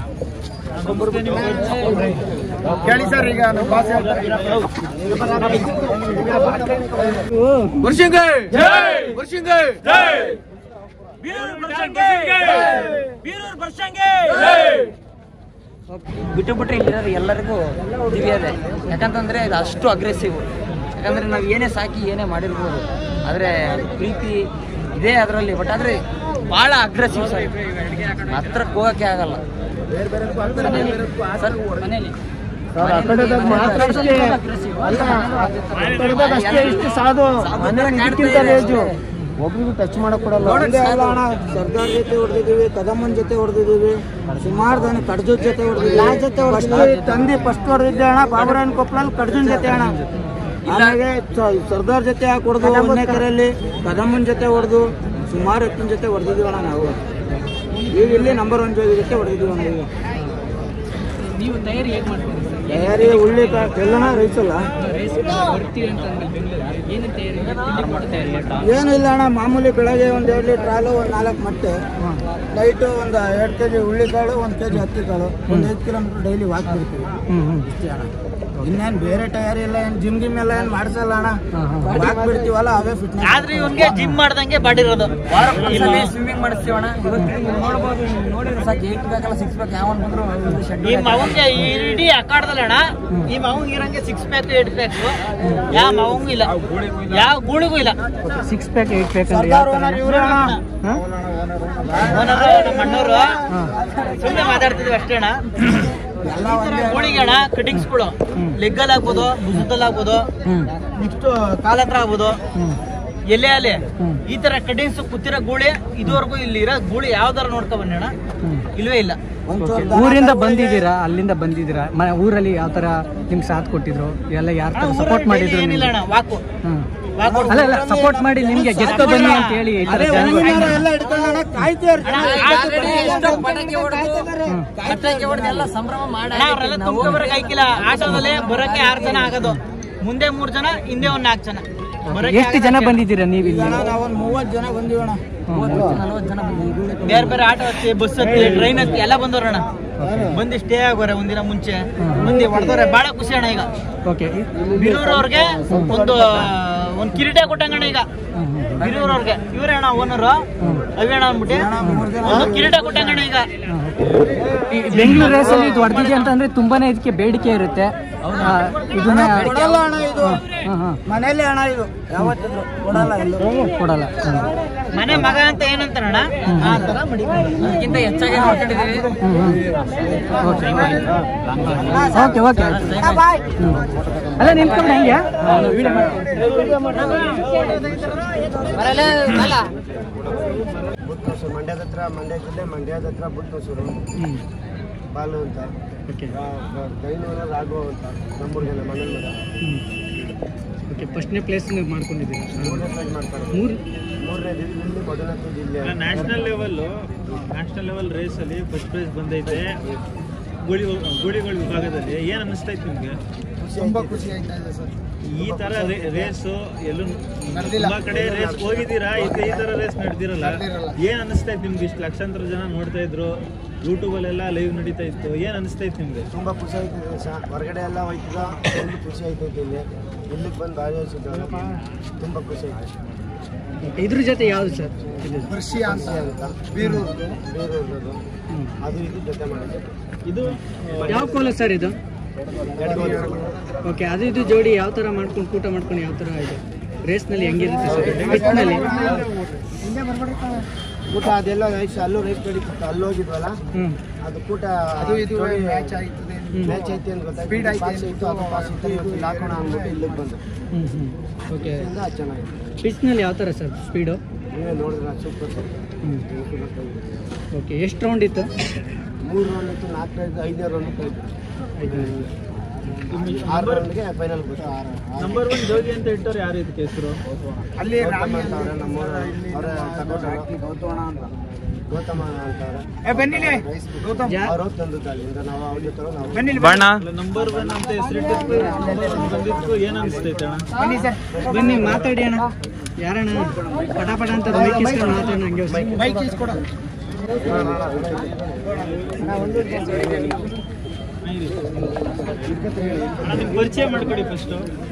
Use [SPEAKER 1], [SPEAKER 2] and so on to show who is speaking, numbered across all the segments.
[SPEAKER 1] ಕೇಳಿ ಸರ್ ಈಗ ನಮ್ಮ ಬಾಸ್
[SPEAKER 2] ವರ್ಷಂಗೆ ವರ್ಷಂಗೆ
[SPEAKER 3] ಬಿಟ್ಟು ಬಿಟ್ರೆ ಇಲ್ಲಿರೋರು ಎಲ್ಲರಿಗೂ ದಿವ್ಯದೆ ಯಾಕಂತಂದ್ರೆ ಇದು ಅಷ್ಟು ಅಗ್ರೆಸಿವ್ ಯಾಕಂದ್ರೆ ನಾವು ಏನೇ ಸಾಕಿ ಏನೇ ಮಾಡಿರ್ಬೋದು ಆದರೆ ಪ್ರೀತಿ ಇದೆ ಅದರಲ್ಲಿ ಬಟ್ ಆದರೆ ಭಾಳ ಅಗ್ರೆಸಿವ್ ಸರ್ ಹತ್ರಕ್ಕೆ ಹೋಗೋಕ್ಕೆ ಆಗಲ್ಲ ಸರ್ ಮನೇಲಿ
[SPEAKER 1] ಅಷ್ಟೇ ಇಷ್ಟು ಸಾಧು ಮನೆ ಇದಕ್ಕಿಂತ ರೇಜು ಒಬ್ರಿಗೂ ಟಚ್ ಮಾಡಕ್ ಕೊಡಲ್ಲ ಒಂದೇ ಅಲ್ಲ ಅಣ್ಣ ಸರ್ದಾರ್ ಜೊತೆ ಹೊಡೆದಿದ್ದೀವಿ ಕದಮ್ಮನ್ ಜೊತೆ ಹೊಡೆದಿದ್ದೀವಿ ಸುಮಾರು ದನ ಕಡ್ಜದ ಜೊತೆ ಹೊಡೆದಿದ್ದೀವಿ ತಂದೆ ಫಸ್ಟ್ ಹೊಡೆದಿದ್ದೆ ಅಣ್ಣ ಬಾಬುರಾಯನ್ ಕೊಪ್ಪಳಲ್ಲಿ ಕಡ್ಜನ್ ಜೊತೆ ಅಣ್ಣ ಆಮೇಲೆ ಸ- ಸರ್ದಾರ್ ಜೊತೆ ಯಾಕೆ ಹೊಡೆದು ಒಂದನೇ ಕರೆಯಲ್ಲಿ ಕದಮ್ಮನ್ ಜೊತೆ ಹೊಡೆದು ಸುಮಾರು ಎತ್ತಿನ ಜೊತೆ ಹೊಡೆದಿದ್ದೀವಿ ಅಣ್ಣ ನಾವು ಈಗ ಇಲ್ಲಿ ನಂಬರ್ ಒನ್ ಜೋಗಿ ಜೊತೆ ಹೊಡೆದಿದ್ದೀವಿ ಅಣ್ಣ ಈಗ
[SPEAKER 3] ನೀವು ತಯಾರಿ ಹೇಗೆ ಮಾಡ್ತೀರಿ
[SPEAKER 1] ತಯಾರಿ ಉಳ್ಳಿ ಎಲ್ಲನ ರೈಸಲ್ಲ
[SPEAKER 3] ಬರ್ತೀವಿ ಅಂತ ಏನು ತಯಾರಿ ತಿಂಡಿ ಮಾಡ್ತಾ
[SPEAKER 1] ಏನು ಇಲ್ಲ ಅಣ್ಣ ಮಾಮೂಲಿ ಬೆಳಗ್ಗೆ ಒಂದು ಎರಡು ಲೀಟ್ರ್ ಹಾಲು ಒಂದು ನಾಲ್ಕು ಮೊಟ್ಟೆ ನೈಟು ಒಂದು ಎರಡು ಕೆ ಜಿ ಹುಳ್ಳಿಕಾಳು ಒಂದು ಕೆ ಜಿ ಹತ್ತಿ ಕಾಳು ಒಂದು ಐದು ಕಿಲೋಮೀಟ್ರ್ ಡೈಲಿ ವಾಕ್ ಬಿಡ್ತೀವಿ ಇಷ್ಟೇ ಅಣ್ಣ ಇನ್ನೇನು ಬೇರೆ ತಯಾರಿ ಇಲ್ಲ ಏನು ಜಿಮ್ ಗಿಮ್ ಎಲ್ಲ ಏನು ಮಾಡಿಸಲ್ಲ ಅಣ್ಣ ವಾಕ್ ಬಿಡ್ತೀವಲ್ಲ ಅವೇ ಫಿಟ್ನೆಸ್
[SPEAKER 3] ಆದ್ರೆ ಇವನ್ಗೆ ಜಿಮ್ ಮಾಡ್ದಂಗೆ ಮಾಡಿರೋದು ಸ್ವಿಮ್ಮಿಂಗ್ ಮಾಡಿಸ್ತೀವಣ್ಣ ಇವತ್ತು ನೀವು ನೋಡ್ಬೋದು ನೀವು ನೋಡಿದ್ರೆ ಸಾಕು ಏಟ್ ಬೇಕಲ್ಲ ಸಿಕ್ಸ್ ಬೇಕು ಯಾವನ್ ಬಂದ್ರು
[SPEAKER 4] ಈ ಮವಂಗೆ ಇಡೀ ಅಖಾಡದಲ್ಲಿ ಅಣ್ಣ ಈ ಮವಂಗ್ ಇರಂಗೆ ಸಿಕ್ಸ್ ಪ್ಯಾಕ್ ಏಟ್ ಪ್ಯಾಕ್ ಯಾವ ಮವಂಗೂ ಇಲ್ಲ ಯಾವ ಗೂಳಿಗೂ ಇಲ್ಲ
[SPEAKER 3] ಸಿಕ್ಸ್ ಪ್ಯಾಕ್ ಏಟ್ ಪ್ಯಾಕ್
[SPEAKER 1] ಸರ್ದಾರ್ ಓನರ್ ಇವ್ರೇ ಅಣ್ಣ
[SPEAKER 4] ಓನರು ನಮ್ಮ ಅಣ್ಣವ್ರು ಸುಮ್ಮನೆ ಮಾತಾಡ್ತಿದ್ವಿ ಅಷ್ಟೇ ಅಣ್ಣ
[SPEAKER 1] ಎಲ್ಲ ಒಂದೇ
[SPEAKER 4] ಗೂಳಿಗೆ ಅಣ್ಣ ಕಟಿಂಗ್ಸ್ಗಳು ಲೆಗ್ಗಲ್ಲಿ ಆಗ್ಬೋದು ಭುಜದಲ್ಲಿ ಆಗ್ಬೋದು ನೆಕ್ಸ್ಟ್ ಕಾಲ ಹತ್ರ ಆಗ್ಬೋದು ಎಲೆ ಅಲೆ ಈ ತರ ಕಟಿಂಗ್ಸ್ ಕೂತಿರೋ ಗೂಳಿ ಇದುವರೆಗೂ ಇಲ್ಲಿ ಇರೋ ಗೂಳಿ ಯಾವ್ದಾರ ನೋಡ್ಕೊ ಬನ್ನಿ ಅಣ್ಣ ಇಲ್ವೇ ಇಲ್ಲ
[SPEAKER 1] ಒಂಚೂರು
[SPEAKER 5] ಊರಿಂದ ಬಂದಿದ್ದೀರಾ ಅಲ್ಲಿಂದ ಬಂದಿದ್ದೀರಾ ಮ- ಊರಲ್ಲಿ ಯಾವ ತರ ನಿಮ್ಗೆ ಸಾಥ್ ಕೊಟ್ಟಿದ್ರು ಎಲ್ಲ ಯಾರ ತರ ಸಪೋರ್ಟ್ ಮಾಡಿದ್ರು
[SPEAKER 4] ಏನಿಲ್ಲ
[SPEAKER 5] ನಿಮ್ಗೆ?
[SPEAKER 4] ಅಣ್ಣ ವಾಕು
[SPEAKER 5] ಹ್ಮ್.
[SPEAKER 4] ವಾಕು
[SPEAKER 5] ಅಲ್ಲ ಅಲ್ಲ ಸಪೋರ್ಟ್ ಮಾಡಿ ನಿಮ್ಗೆ ಗೆದ್ಕೊ ಬನ್ನಿ ಅಂತ ಹೇಳಿ ಈ ತರ
[SPEAKER 1] ಅದೇ
[SPEAKER 5] ಜನ
[SPEAKER 1] ಹೂವಿನಾರ ಎಲ್ಲ ಹಿಡ್ಕೊಂಡು ಕಾಯ್ತೀರ್
[SPEAKER 3] ಪಟಾಕಿ ಹೊಡೆದು ಎಲ್ಲ ಸಂಭ್ರಮ ಮಾಡಿ
[SPEAKER 4] ಅಣ್ಣ, ಅವ್ರೆಲ್ಲ ತುಂಬ ಬರಕ್ ಆಯ್ಕಿಲ್ಲ ಆಟೋದಲ್ಲಿ ಬರಕ್ಕೆ ಆರು ಜನ ಆಗೋದು ಮುಂದೆ ಮೂರ್ ಜನ ಹಿಂದೆ ಒಂದ್ ನಾಲ್ಕು ಜನ ಬರಕ್ಕೆ
[SPEAKER 5] ಎಷ್ಟು ಜನ ಬಂದಿದ್ದೀರಾ ನೀವು ಇಲ್ಲಿ
[SPEAKER 1] ಅಣ್ಣ ನಾವೊಂದು ಮೂವತ್ತು ಜನ ಬಂದೀವಣ್ಣ
[SPEAKER 3] ನಲ್ವತ್ತು ಜನ ಬಂದಿದ್ದೀವಿ
[SPEAKER 4] ಬೇರೆ ಬೇರೆ ಆಟೋ ಹತ್ತಿ ಬಸ್ ಹತ್ತಿ ಟ್ರೈನ್ ಹತ್ತಿ ಎಲ್ಲ ಬಂದವ್ರಣ್ಣ ಬಂದು ಸ್ಟೇ ಆಗೋರೆ ಒಂದಿನ ಮುಂಚೆ ಮಂದಿ ಹೊಡೆದವ್ರೆ ಬಹಳ ಖುಷಿ ಅಣ್ಣ ಈಗ
[SPEAKER 5] ಓಕೆ
[SPEAKER 4] ಬೀರೂರ್ ಅವ್ರಿಗೆ ಒಂದು ಒಂದ್ ಕಿರೀಟ ಕೊಟ್ಟಂಗಣ್ಣ ಈಗ ಬೀರೂರ್ ಅವ್ರಿಗೆ ಇವರೇ ಅಣ್ಣ ಓನರು ಅವೇಣ ಅಂದ್ಬಿಟ್ಟು ಒಂದು ಕಿರೀಟ ಕೊಟ್ಟಂಗಣ್ಣ ಈಗ
[SPEAKER 5] ಬೆಂಗಳೂರು ರೇಸಲ್ಲಿ ಇದು ಹೊಡೆದಿದೆ ಅಂತಂದ್ರೆ ತುಂಬಾನೇ ಇದಕ್ಕೆ ಬೇಡಿಕೆ ಇರುತ್ತೆ ಆ, ಇದನ್ನ
[SPEAKER 1] ಕೊಡಲ್ಲ ಅಣ್ಣ ಇದು
[SPEAKER 5] ಹಾ, ಹಾ.
[SPEAKER 1] ಮನೇಲಿ ಹಣ ಇದು ಯಾವತ್ತಿದ್ರು ಕೊಡಲ್ಲ ಎಲ್ಲೂ
[SPEAKER 5] ಕೊಡಲ್ಲ ಹ್ಮ್.
[SPEAKER 4] ಮನೆ ಮಗ ಅಂತ ಏನಂತಾರಣ್ಣ ಆ ತರ ಮಡಿಕೊಂಡು
[SPEAKER 3] ಅದಕ್ಕಿಂತ ಹೆಚ್ಚಾಗಿ ನೋಡ್ಕೊಂಡಿದ್ದೀವಿ
[SPEAKER 5] ಓಕೆ ಓಕೆ ಆಯ್ತು ಹ್ಮ್. ಅಲ್ಲ ನಿಂತ್ಕೊಂಡು ಹೆಂಗೆ
[SPEAKER 1] ಬುತ್ತೂಸು ಮಂಡ್ಯದ ಹತ್ರ ಮಂಡ್ಯ ಜಿಲ್ಲೆ ಮಂಡ್ಯದ ಹತ್ರ ಬುತ್ತೂಸೂರು ಬಾಲು ಅಂತ
[SPEAKER 5] ಓಕೆ
[SPEAKER 1] ದೈನವನ ರಾಘವ ಅಂತ ನಮ್ಮೂರಿಗೆ ಮನೆ ಮಗ
[SPEAKER 5] ಓಕೆ ಫಸ್ಟ್ನೇ ಪ್ಲೇಸ್ ನೀವು ಮಾಡ್ಕೊಂಡಿದ್ದೀರಾ
[SPEAKER 1] ಮೂರನೇ ಪ್ರೈಸ್ ಮಾಡ್ತಾರೆ
[SPEAKER 5] ಮೂರು
[SPEAKER 1] ಮೂರನೇ ಇಲ್ಲಿ ಮೊದಲನೇ ಜಿಲ್ಲೆ
[SPEAKER 6] national level national level race ಅಲ್ಲಿ ಫಸ್ಟ್ ಪ್ರೈಸ್ ಬಂದೈತೆ ಗುಳಿ ಗುಳಿಗಳ ವಿಭಾಗದಲ್ಲಿ ಏನ್ ಅನಿಸ್ತೈತೆ ನಿಮ್ಗೆ
[SPEAKER 1] ತುಂಬಾ ಖುಷಿ ಆಯ್ತಾ ಇದೆ ಸರ್
[SPEAKER 6] ಈ ತರ ರೇಸು ಎಲ್ಲೂ ತುಂಬಾ ಕಡೆ ರೇಸ್ ಹೋಗಿದ್ದೀರಾ ಈ ಈ ತರ ರೇಸ್ ನಡೆದಿರಲ್ಲ ಏನ್ ಅನಿಸ್ತೈತೆ ನಿಮ್ಗೆ ಇಷ್ಟು ಲಕ್ಷಾಂತರ ಜನ ನೋಡ್ತಾ ಇದ್ರು ಯೂಟ್ಯೂಬ್ ಅಲ್ಲೆಲ್ಲ ಲೈವ್ ನಡೀತಾ ಇತ್ತು ಏನ್ ಅನಿಸ್ತೈತೆ ನಿಮ್ಗೆ
[SPEAKER 1] ತುಂಬಾ ಖುಷಿ ಆಯ್ತದೆ ಸರ್ ಹೊರಗಡೆ ಎಲ್ಲ ಹೋಯ್ತದ ತುಂಬ ಖುಷಿ ಆಯ್ತೈತೆ ಇಲ್ಲಿ ಇಲ್ಲಿಗೆ ಬಂದು ಭಾಗವಹಿಸಿದ್ದೆವು ತುಂಬ ಖುಷಿ ಆಯ್ತು
[SPEAKER 5] ಇದ್ರ ಜೊತೆ ಯಾವ್ದು ಸರ್ ಇದು
[SPEAKER 1] ಕೃಷಿ ಅಂತ ಅಂತ ಬೀರೂರು ಬೀರೂರದು ಅದು ಇದು ಜೊತೆ ಮಾಡಿದ್ದೆ
[SPEAKER 6] ಇದು
[SPEAKER 5] ಯಾವ ಕೋಲ ಸರ್ ಇದು ಓಕೆ ಅದು ಇದು ಜೋಡಿ ಯಾವ ಥರ ಮಾಡ್ಕೊಂಡು ಕೂಟ ಮಾಡ್ಕೊಂಡು ಯಾವ ಥರ ಇದೆ ರೇಸ್ನಲ್ಲಿ ಹೆಂಗಿರುತ್ತೆ ಸರ್ ಪಿಚ್ನಲ್ಲಿ
[SPEAKER 1] ಊಟ ಅದೆಲ್ಲ ರೈಸ್ ಅಲ್ಲೂ ರೈಸ್ ನಡೀತಿತ್ತು ಅಲ್ಲಿ ಹೋಗಿದ್ವಲ್ಲ
[SPEAKER 5] ಹ್ಞೂ
[SPEAKER 1] ಅದು ಕೂಟ ಅದು ಇದು ಮ್ಯಾಚ್ ಆಯ್ತದೆ ಮ್ಯಾಚ್ ಐತಿ ಅಂತ ಗೊತ್ತಾಯ್ತು ಸ್ಪೀಡ್ ಆಯ್ತು ಅದು ಪಾಸ್ ಇತ್ತು ಇವತ್ತು ಹಾಕೋಣ ಅಂದ್ಬಿಟ್ಟು ಇಲ್ಲಿಗೆ ಬಂದು
[SPEAKER 5] ಹ್ಞೂ ಹ್ಞೂ ಓಕೆ
[SPEAKER 1] ಇದರಿಂದ ಅದು ಚೆನ್ನಾಗಿದೆ
[SPEAKER 5] ಪಿಚ್ನಲ್ಲಿ ಯಾವ ಥರ ಸರ್ ಸ್ಪೀಡು
[SPEAKER 1] ನೀವೇ ನೋಡಿದ್ರೆ ಸೂಪರ್ ಸರ್
[SPEAKER 5] ಹ್ಞೂ ಓಕೆ ಎಷ್ಟು ರೌಂಡ್ ಇತ್ತು
[SPEAKER 1] ಮೂರು ರೌಂಡ್ ಇತ್ತು ನಾಲ್ಕು ರೌಂಡ್ ಐದನೇ ರೌಂಡ್ ಕಳಿತು
[SPEAKER 5] ಐದು
[SPEAKER 1] ಆರು ರೌಂಡ್ಗೆ ಫೈನಲ್ ಬಂತು ಆರು
[SPEAKER 6] ನಂಬರ್ ಒನ್ ಜೋಗಿ ಅಂತ ಇಟ್ಟವ್ರು ಯಾರು ಇದಕ್ಕೆ ಹೆಸರು
[SPEAKER 1] ಅಲ್ಲಿ ಅಂತವ್ರೆ ನಮ್ಮೂರ ಅವರ ಗೌತಮ ಅಂತ ಗೌತಮ ಅಂತವ್ರೆ ಗೌತಮ್ ಅವರು ತಂದದ್ದು ಅಲ್ಲಿಂದ ನಾವು ಅವ್ರ ಜೊತೆ ನಾವು
[SPEAKER 6] ನಂಬರ್ ಒನ್ ಅಂತ ಹೆಸರಿಟ್ಟಿದ್ದು ನಂಬರ್ ಒನ್ ಬಂದಿದ್ದು ಏನ್ ಅನಿಸ್ತೈತೆ ಅಣ್ಣ
[SPEAKER 5] ಬನ್ನಿ ಮಾತಾಡಿ ಅಣ್ಣ ಯಾರಣ್ಣ ಪಟ ಪಟ ಅಂತ ಬೈಕ್ ಇಸ್ಕೊಂಡು ಮಾತಾಡೋಣ ಹಂಗೆ
[SPEAKER 1] ಬೈಕ್ ಇಸ್ಕೊಡ
[SPEAKER 6] ಅಣ್ಣ, ನಿಮ್ ಪರಿಚಯ ಮಾಡ್ಕೊಡಿ ಫಸ್ಟ್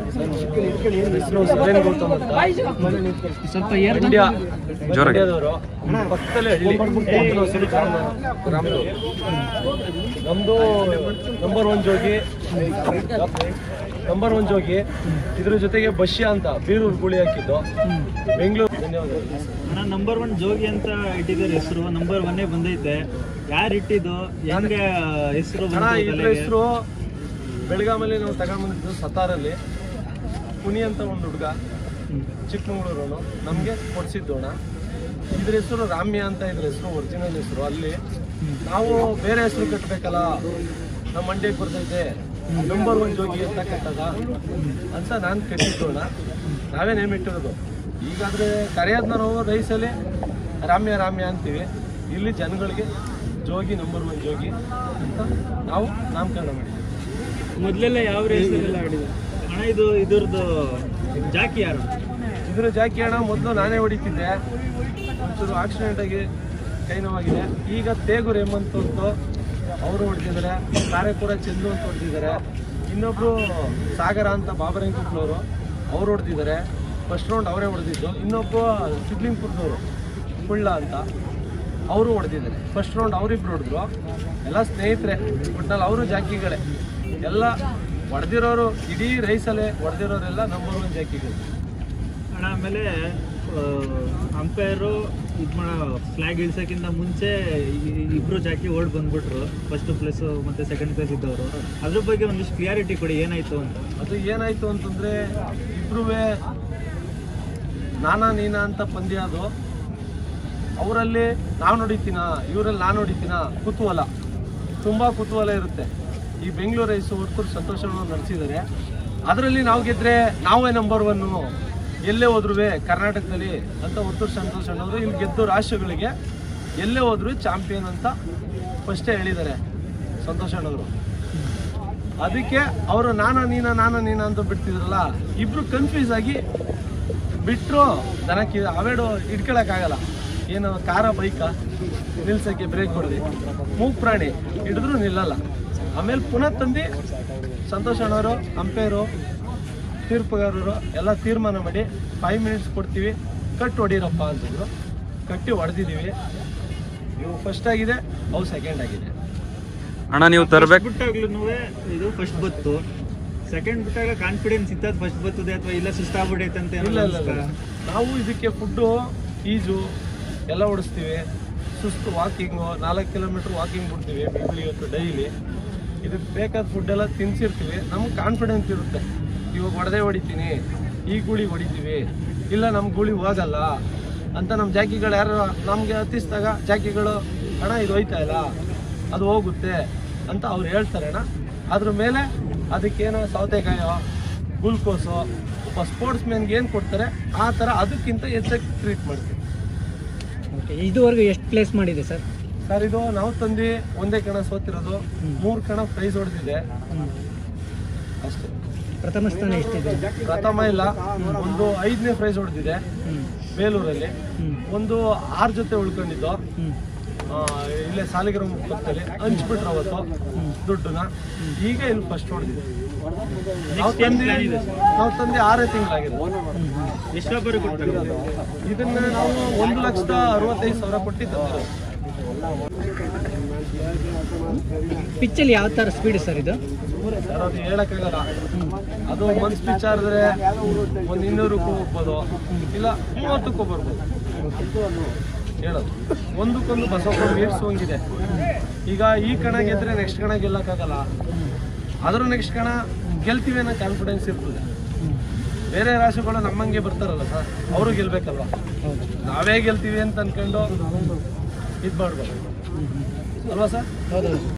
[SPEAKER 5] ಸ್ವಲ್ಪ ಏರ್
[SPEAKER 7] ಇಂಡಿಯಾ ಇಂಡಿಯಾದವರು ಪಕ್ಕದಲ್ಲೇ ಹಳ್ಳಿ ರಾಮದು ನಮ್ದು ನಂಬರ್ ಒನ್ ಜೋಗಿ ನಂಬರ್ ಒನ್ ಜೋಗಿ ಇದ್ರ ಜೊತೆಗೆ ಬಶ್ಯ ಅಂತ ಬೀರೂರು ಗುಳಿ ಹಾಕಿದ್ದು ಬೆಂಗಳೂರು ಧನ್ಯವಾದಗಳು
[SPEAKER 6] ಅಣ್ಣ ನಂಬರ್ ಒನ್ ಜೋಗಿ ಅಂತ ಇಟ್ಟಿದ್ದಾರೆ ಹೆಸರು ನಂಬರ್ ಒನ್ನೇ ಬಂದೈತೆ ಯಾರು ಇಟ್ಟಿದ್ದು ಹೆಂಗೆ ಹೆಸರು
[SPEAKER 7] ಅಣ್ಣ ಇದ್ರ ಹೆಸರು ಬೆಳಗಾಮಲ್ಲಿ ನಾವು ತಗೊಂಡ್ಬಂದಿದ್ದು ಸತಾರಲ್ಲಿ ಕುನಿ ಅಂತ ಒಂದು ಹುಡುಗ ಚಿಕ್ಕಮಗಳೂರವನು ನಮಗೆ ಕೊಡಿಸಿದ್ದು ಅಣ್ಣ ಇದ್ರ ಹೆಸರು ರಾಮ್ಯ ಅಂತ ಇದ್ರ ಹೆಸರು ಒರಿಜಿನಲ್ ಹೆಸರು ಅಲ್ಲಿ ನಾವು ಬೇರೆ ಹೆಸರು ಕಟ್ಟಬೇಕಲ್ಲ ನಮ್ಮ ಮಂಡ್ಯಕ್ಕೆ ಬರ್ತೈತೆ ನಂಬರ್ ಒನ್ ಜೋಗಿ ಅಂತ ಕಟ್ಟದ ಅಂತ ನಾನು ಕಟ್ಟಿದ್ದು ಅಣ್ಣ ನಾವೇ ನೇಮ್ ಇಟ್ಟಿರೋದು ಈಗಾದ್ರೆ ಕರೆಯೋದು ನಾವು ರೈಸಲ್ಲಿ ರಾಮ್ಯ ರಾಮ್ಯ ಅಂತೀವಿ ಇಲ್ಲಿ ಜನಗಳಿಗೆ ಜೋಗಿ ನಂಬರ್ ಒನ್ ಜೋಗಿ ಅಂತ ನಾವು ನಾಮಕರಣ ಮಾಡಿದ್ದೀವಿ
[SPEAKER 6] ಮೊದಲೆಲ್ಲ ಯಾವ ರೇಸಲ್ಲೆಲ್ಲ ಆಡಿದ್ರು ಅಣ್ಣ ಇದು ಇದ್ರದ್ದು ಜಾಕಿ ಯಾರು
[SPEAKER 7] ಇದ್ರ ಜಾಕಿ ಹಣ ಮೊದಲು ನಾನೇ ಹೊಡಿತಿದ್ದೆ ಒಂಚೂರು ಆಕ್ಸಿಡೆಂಟ್ ಆಗಿ ಕೈ ನೋವಾಗಿದೆ ಈಗ ತೇಗೂರು ಹೇಮಂತ್ ಅಂತ ಅವರು ಹೊಡೆದಿದ್ದಾರೆ ಕಾರೆಪುರ ಚಂದು ಅಂತ ಹೊಡೆದಿದ್ದಾರೆ ಇನ್ನೊಬ್ರು ಸಾಗರ ಅಂತ ಬಾಬರಂಕುಪ್ಲವರು ಅವ್ರು ಹೊಡೆದಿದ್ದಾರೆ ಫಸ್ಟ್ ರೌಂಡ್ ಅವರೇ ಹೊಡೆದಿದ್ದು ಇನ್ನೊಬ್ಬ ಸಿದ್ಲಿಂಗ್ಪುರದವರು ಕುಳ್ಳ ಅಂತ ಅವರು ಹೊಡೆದಿದ್ದಾರೆ ಫಸ್ಟ್ ರೌಂಡ್ ಅವರಿಬ್ರು ಹೊಡೆದ್ರು ಎಲ್ಲ ಸ್ನೇಹಿತರೆ ಒಟ್ನಲ್ಲಿ ಅವರು ಜಾಕಿಗಳೇ ಎಲ್ಲ ಹೊಡೆದಿರೋರು ಇಡೀ ರೈಸಲ್ಲೇ ಹೊಡೆದಿರೋರೆಲ್ಲ ನಂಬರ್ ಒನ್ ಜಾಕಿಗಳು
[SPEAKER 6] ಅಣ್ಣ ಆಮೇಲೆ ಅಂಪೈರು ಇದು ಮಾಡೋ ಫ್ಲಾಗ್ ಇಳ್ಸೋಕ್ಕಿಂತ ಮುಂಚೆ ಈ- ಇಬ್ರು ಜಾಕಿ ಓಡ್ ಬಂದ್ಬಿಟ್ರು ಫಸ್ಟ್ ಪ್ಲೇಸ್ ಮತ್ತೆ ಸೆಕೆಂಡ್ ಪ್ಲೇಸ್ ಇದ್ದವರು ಅದ್ರ ಬಗ್ಗೆ ಒಂದಿಷ್ಟು ಕ್ಲಿಯಾರಿಟಿ ಕೊಡಿ ಏನಾಯ್ತು ಅಂತ
[SPEAKER 7] ಅದು ಏನಾಯ್ತು ಅಂತಂದ್ರೆ ಇಬ್ರು ನಾನಾ ನೀನಾ ಅಂತ ಪಂದ್ಯ ಅದು ಅವರಲ್ಲಿ ನಾವು ನೋಡಿತೀನ ಇವರಲ್ಲಿ ನಾನು ನೋಡಿತೀನ ಕುತೂಹಲ ತುಂಬ ಕುತೂಹಲ ಇರುತ್ತೆ ಈ ಬೆಂಗಳೂರು ರೈಸು ಹೊರ್ತೂರು ಸಂತೋಷವನ್ನು ನಡೆಸಿದ್ದಾರೆ ಅದರಲ್ಲಿ ನಾವು ಗೆದ್ರೆ ನಾವೇ ನಂಬರ್ ಒನ್ನು ಎಲ್ಲೇ ಹೋದ್ರು ಕರ್ನಾಟಕದಲ್ಲಿ ಅಂತ ಹೊರ್ತೂರು ಸಂತೋಷ್ ಅಣ್ಣವರು ಇಲ್ಲಿ ಗೆದ್ದು ರಾಷ್ಟ್ರಗಳಿಗೆ ಎಲ್ಲೇ ಹೋದ್ರು ಚಾಂಪಿಯನ್ ಅಂತ ಫಸ್ಟೇ ಹೇಳಿದ್ದಾರೆ ಸಂತೋಷ್ ಅಣ್ಣವರು ಅದಕ್ಕೆ ಅವರು ನಾನ ನೀನ ನಾನ ನೀನ ಅಂತ ಬಿಡ್ತಿದ್ರಲ್ಲ ಇಬ್ರು ಕನ್ಫ್ಯೂಸ್ ಆಗಿ ಬಿಟ್ಟರು ದನಕ್ಕೆ ಅವೇಡು ಹಿಡ್ಕೊಳಕ್ಕಾಗಲ್ಲ ಏನು ಕಾರ ಬೈಕ ನಿಲ್ಸಕ್ಕೆ ಬ್ರೇಕ್ ಹೊಡೆದು ಮೂಗ್ ಪ್ರಾಣಿ ಹಿಡಿದ್ರು ನಿಲ್ಲಲ್ಲ ಆಮೇಲೆ ಪುನಃ ತಂದು ಸಂತೋಷ್ ಅಣ್ಣವರು ಅಂಪೇರು ತೀರ್ಪುಗಾರರು ಎಲ್ಲ ತೀರ್ಮಾನ ಮಾಡಿ ಫೈವ್ ಮಿನಿಟ್ಸ್ ಕೊಡ್ತೀವಿ ಕಟ್ ಹೊಡೀರಪ್ಪ ಅಂತಂದ್ರು ಕಟ್ಟಿ ಹೊಡೆದಿದ್ದೀವಿ ಇವು ಫಸ್ಟ್ ಆಗಿದೆ ಅವು ಸೆಕೆಂಡ್ ಆಗಿದೆ
[SPEAKER 8] ಅಣ್ಣ ನೀವು ತರ್ಬೇಕು
[SPEAKER 6] ಬಿಟ್ಟಾಗ್ಲೂ ಇದು ಫಸ್ಟ್ ಬತ್ತು ಸೆಕೆಂಡ್ ಬಿಟ್ಟಾಗ ಕಾನ್ಫಿಡೆನ್ಸ್ ಇತ್ತದ ಫಸ್ಟ್ ಬರ್ತದೆ ಅಥವಾ ಇಲ್ಲ ಸುಸ್ತಾಗ್ಬಿಡೈತೆ ಅಂತ
[SPEAKER 7] ಇಲ್ಲ ಇಲ್ಲ ಇಲ್ಲ. ನಾವು ಇದಕ್ಕೆ ಫುಡ್ಡು ಈಜು ಎಲ್ಲ ಓಡಿಸ್ತೀವಿ ಸುಸ್ತು ವಾಕಿಂಗು ನಾಲ್ಕು ಕಿಲೋಮೀಟ್ರ್ ವಾಕಿಂಗ್ ಬಿಡ್ತೀವಿ ಇವತ್ತು ಡೈಲಿ ಇದಕ್ಕೆ ಬೇಕಾದ ಫುಡ್ ಎಲ್ಲ ತಿನ್ಸಿರ್ತೀವಿ ನಮ್ಗೆ ಕಾನ್ಫಿಡೆನ್ಸ್ ಇರುತ್ತೆ ಇವಾಗ ಹೊಡೆದೇ ಹೊಡಿತೀನಿ ಈ ಗೂಳಿ ಹೊಡಿತೀವಿ ಇಲ್ಲ ನಮ್ಮ ಗೂಳಿ ಹೋಗಲ್ಲ ಅಂತ ನಮ್ಮ ಜಾಕಿಗಳು ಯಾರು ನಮಗೆ ಹತ್ತಿಸಿದಾಗ ಜಾಕಿಗಳು ಅಣ್ಣ ಇದು ಹೋಯ್ತಾ ಇಲ್ಲ ಅದು ಹೋಗುತ್ತೆ ಅಂತ ಅವ್ರು ಹೇಳ್ತಾರೆ ಅಣ್ಣ ಅದ್ರ ಮೇಲೆ ಅದಕ್ಕೇನೋ ಸೌತೆಕಾಯೋ ಗ್ಲೂಕೋಸು ಒಬ್ಬ ಸ್ಪೋರ್ಟ್ಸ್ ಮ್ಯಾನ್ಗೆ ಏನು ಕೊಡ್ತಾರೆ ಆ ಥರ ಅದಕ್ಕಿಂತ ಹೆಚ್ಚಾಗಿ ಟ್ರೀಟ್ ಮಾಡ್ತೀವಿ
[SPEAKER 5] ಇದುವರೆಗೂ ಎಷ್ಟು ಪ್ಲೇಸ್ ಮಾಡಿದೆ ಸರ್
[SPEAKER 7] ಸರ್ ಇದು ನಾವು ತಂದು ಒಂದೇ ಕಣ ಸೋತಿರೋದು ಮೂರು ಕಣ ಪ್ರೈಸ್ ಹೊಡೆದಿದೆ ಅಷ್ಟೇ
[SPEAKER 5] ಪ್ರಥಮ ಸ್ಥಾನ ಎಷ್ಟಿದೆ
[SPEAKER 7] ಪ್ರಥಮ ಇಲ್ಲ ಒಂದು ಐದನೇ ಪ್ರೈಸ್ ಹೊಡೆದಿದೆ ಬೇಲೂರಲ್ಲಿ ಒಂದು ಆರು ಜೊತೆ ಉಳ್ಕೊಂಡಿದ್ದು ಆ, ಇಲ್ಲೇ ಸಾಲಿಗ್ರಾಮ ಪಕ್ಕದಲ್ಲಿ ಹಂಚ್ಬಿಟ್ರು ಅವತ್ತು ದುಡ್ಡನ್ನ ಈಗ ಇಲ್ಲಿ ಫಸ್ಟ್ ಹೊಡೆದಿದೆ ನಾವು ತಂದು ನಾವು ತಂದು ಆರೇ ತಿಂಗಳಾಗಿದೆ
[SPEAKER 6] ಎಷ್ಟೊಬ್ಬರು ಕೊಡ್ತಾರೆ
[SPEAKER 7] ಇದನ್ನ ನಾವು ಒಂದು ಲಕ್ಷದ ಅರವತ್ತೈದು ಸಾವಿರ ಕೊಟ್ಟು ತಂದಿರೋದು
[SPEAKER 5] ಪಿಚ್ಚಲ್ಲಿ ಯಾವ ಥರ ಸ್ಪೀಡ್ ಸರ್ ಇದು
[SPEAKER 7] ಸರ್ ಅದು ಹೇಳಕ್ಕಾಗಲ್ಲ ಅದು ಒಂದು ಸ್ಪಿಚ್ ಆಡಿದ್ರೆ ಒಂದು ಇನ್ನೂರಕ್ಕೂ ಹೋಗ್ಬೋದು ಇಲ್ಲ ಮೂವತ್ತಕ್ಕೂ ಬರ್ಬೋದು ಹೇಳೋದು ಒಂದಕ್ಕೊಂದು ಬಸವಪ್ಪ ಮೀರ್ಸೋಂಗಿದೆ ಈಗ ಈ ಕಣ ಗೆದ್ರೆ ನೆಕ್ಸ್ಟ್ ಕಣ ಗೆಲ್ಲಕ್ಕಾಗಲ್ಲ ಆದ್ರೂ ನೆಕ್ಸ್ಟ್ ಕಣ ಗೆಲ್ತೀವಿ ಅನ್ನೋ ಕಾನ್ಫಿಡೆನ್ಸ್ ಇರ್ತದೆ ಬೇರೆ ರಾಶಿಗಳು ನಮ್ಮಂಗೆ ಬರ್ತಾರಲ್ಲ ಸರ್ ಅವರು ಗೆಲ್ಬೇಕಲ್ವ ನಾವೇ ಗೆಲ್ತೀವಿ ಅಂತ ಅನ್ಕೊಂಡು ಇದು ಮಾಡ್ಬೋದು ಅಲ್ವಾ ಸರ್
[SPEAKER 5] ಹೌದು